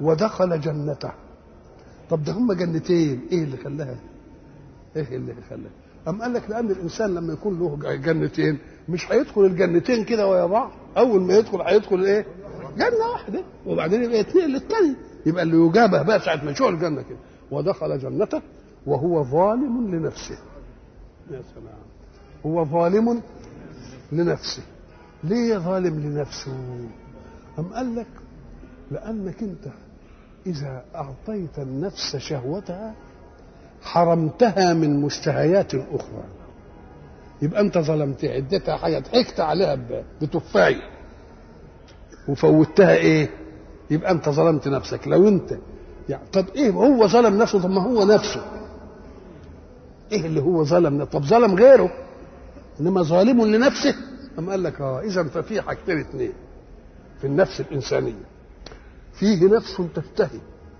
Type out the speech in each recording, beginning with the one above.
ودخل جنته طب ده هم جنتين ايه اللي خلاها ايه اللي خلاها أم قال لك لأن الإنسان لما يكون له جنتين مش هيدخل الجنتين كده ويا بعض أول ما يدخل هيدخل إيه؟ جنة واحدة وبعدين يبقى يتنقل للتاني يبقى اللي يجابه بقى ساعة ما يشوف الجنة كده ودخل جنته وهو ظالم لنفسه يا سلام هو ظالم لنفسه ليه ظالم لنفسه أم قال لك لأنك أنت إذا أعطيت النفس شهوتها حرمتها من مشتهيات أخرى يبقى أنت ظلمتها اديتها حاجة ضحكت عليها بتفاية وفوتها إيه؟ يبقى أنت ظلمت نفسك لو أنت يعني طب إيه هو ظلم نفسه طب ما هو نفسه إيه اللي هو ظلم طب ظلم غيره إنما ظالم لنفسه أم قال لك اه إذا ففي حاجتين اثنين في النفس الإنسانية فيه نفس تفتهي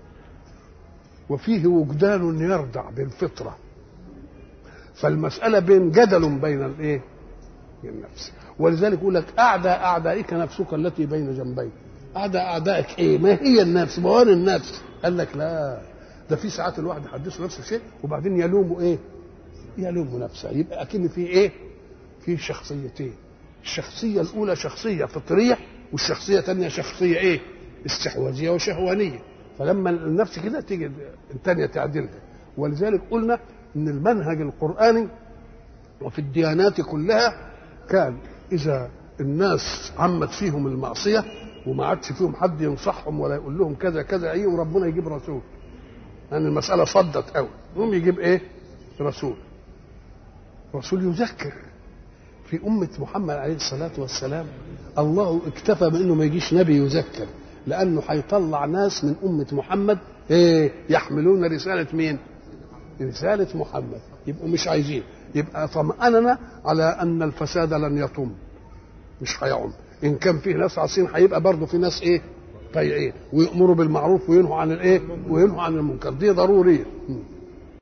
وفيه وجدان يردع بالفطرة فالمسألة بين جدل بين الإيه؟ النفس ولذلك يقول لك أعدى أعدائك نفسك التي بين جنبيك أعدى أعدائك إيه؟ ما هي النفس؟ ما هو النفس؟ قال لك لا ده في ساعات الواحد يحدثه نفسه شيء وبعدين يلومه إيه؟ يلوم نفسه يبقى أكن في إيه؟ في شخصيتين الشخصية الأولى شخصية فطرية والشخصية الثانية شخصية إيه؟ استحواذية وشهوانية فلما النفس كده تيجي الثانية تعدلها ولذلك قلنا إن المنهج القرآني وفي الديانات كلها كان إذا الناس عمت فيهم المعصية وما عادش فيهم حد ينصحهم ولا يقول لهم كذا كذا ايه وربنا يجيب رسول يعني المسألة صدت قوي يقوم يجيب ايه رسول رسول يذكر في أمة محمد عليه الصلاة والسلام الله اكتفى بأنه ما يجيش نبي يذكر لأنه هيطلع ناس من أمة محمد إيه يحملون رسالة مين؟ رسالة محمد يبقوا مش عايزين يبقى طمأننا على أن الفساد لن يطم مش هيعم إن كان فيه ناس عاصين هيبقى برضه في ناس إيه؟ طيعين ويأمروا بالمعروف وينهوا عن الإيه؟ وينهوا عن المنكر دي ضرورية